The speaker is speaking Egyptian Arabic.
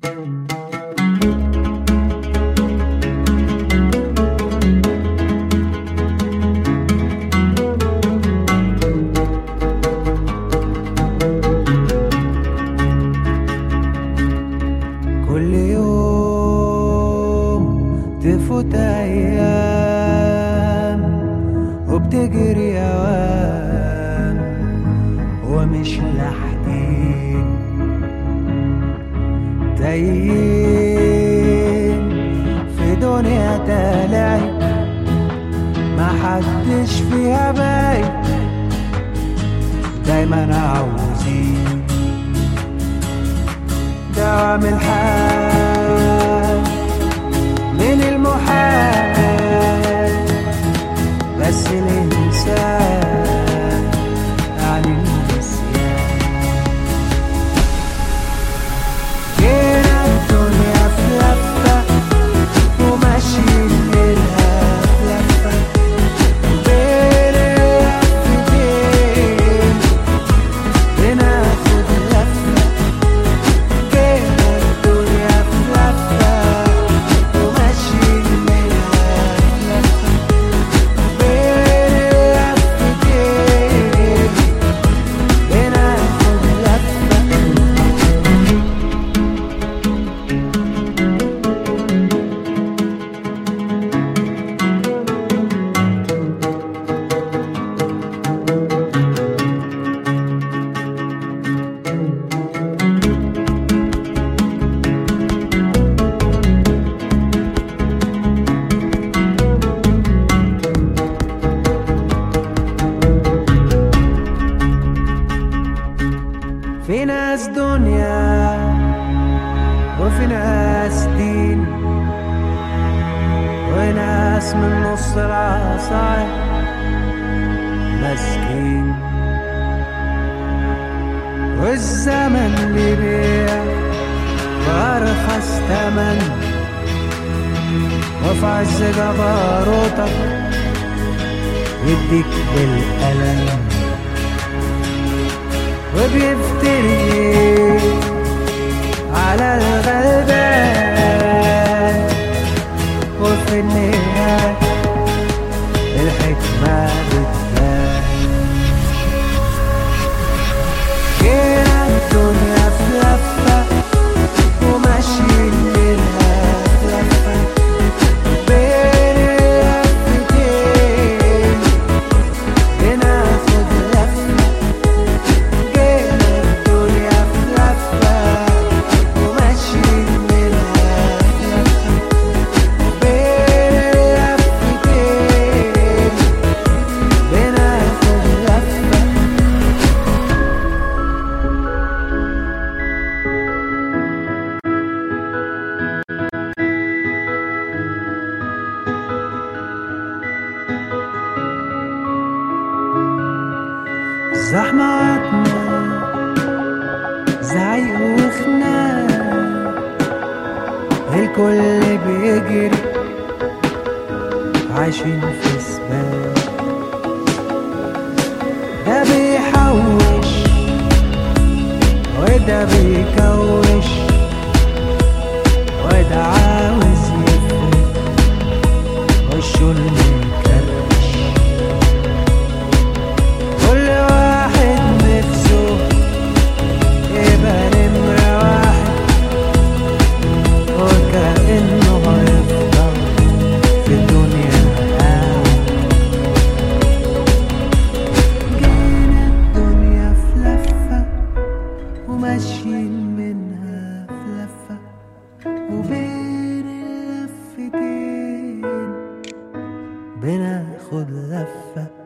كل يوم تفوت ايام وبتجري اوام ومش لاحقين تايهين في دنيا تلاهي ما حدش فيها باين دايما عاوزين دوام الحال من المحال بس الإنسان عن النسيان جينا الدنيا في لفة وماشيين منها في لفة بين اللفتين بناخد لفة جينا الدنيا في لفة وماشيين منها في لفة بين اللفتين بناخد لفة في ناس دنيا وفي ناس دين وناس من نص العصاية مسكين والزمن بيبيع بأرخص تمن وفي عز جبروتك يديك بالقلم وبيفتري على الغلبان وفي النهاية الحكمة بتبان جينا الدنيا في لفة وماشيين منها في لفة بين اللفتين بناخد لفة جينا الدنيا في لفة وماشيين منها في لفة بين اللفتين بناخد لفة زحمة عتمة زعيق وخناق الكل بيجري عايشين في سباق ده بيحوش وده بيكوش وده عاوز يفرق وشه المكرش كل واحد نفسه يبقى نمرة واحد وكأنه هيفضل في الدنيا قاعد جينا الدنيا في لفة وماشيين منها في لفة وبين اللفتين بناخد لفة